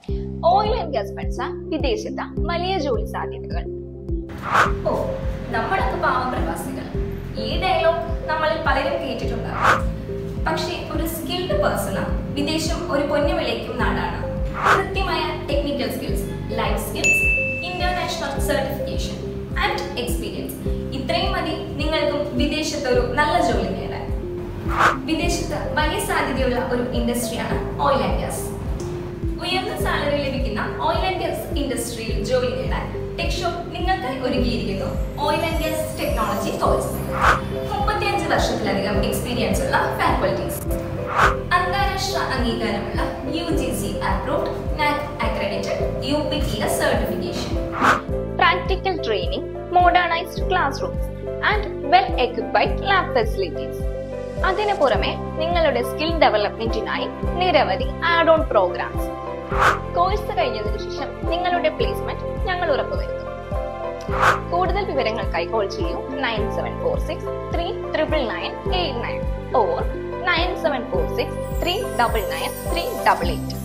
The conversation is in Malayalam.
ഓയിൽ ആൻഡ് ഗ്യാസ് പഠിച്ച വിദേശത്ത വലിയ ജോലി സാധ്യതകൾ ഓ നമ്മളൊക്കെ പാവപ്രവാസികൾ ഈ ഡയലോഗ് നമ്മളിൽ പലരും കേട്ടിട്ടുണ്ടാകും പക്ഷേ ഒരു സ്കിൽഡ് പേഴ്സണ് വിദേശം ഒരു പൊന്നു വിളയിക്കും നാടാണ് കൃത്യമായ technical skills life skills international certification and experience ഇത്രയും മതി നിങ്ങൾക്കും വിദേശത്ത് ഒരു നല്ല ജോലി നേടാൻ വിദേശത്ത് വലിയ സാധ്യതയുള്ള ഒരു ഇൻഡസ്ട്രിയാണ് ഓയിൽ ആൻഡ് ഗ്യാസ് ഉയർന്ന സാലറി ലഭിക്കുന്ന ഓയിൽ ആൻഡ് ഗ്യാസ് ഇൻഡസ്ട്രിയിൽ ജോലി നേടാൻ ടെക്ഷോ നിങ്ങൾക്കായി ഒരുക്കിയിരിക്കുന്നു oil and gas technology course മുപ്പത്തിയഞ്ച് വർഷത്തിലധികം എക്സ്പീരിയൻസ് ഉള്ള ഫാക്കൽറ്റീസ് അന്താരാഷ്ട്ര അംഗീകാരമുള്ള U G C approved NAAC accredited U P T S certification practical training modernised classrooms and well equipped lab facilities അതിനു പുറമെ നിങ്ങളുടെ സ്കിൽ ഡെവലപ്മെന്റിനായി നിരവധി ആഡ് ഓൺ പ്രോഗ്രാംസ് കോഴ്സ് കഴിഞ്ഞതിനു ശേഷം നിങ്ങളുടെ പ്ലേസ്മെന്റ് ഞങ്ങൾ ഉറപ്പുവരുത്തും കൂടുതൽ വിവരങ്ങൾക്കായി കോൾ ചെയ്യൂ nine seven four six three triple nine eight nine or nine seven four six three double nine three double eight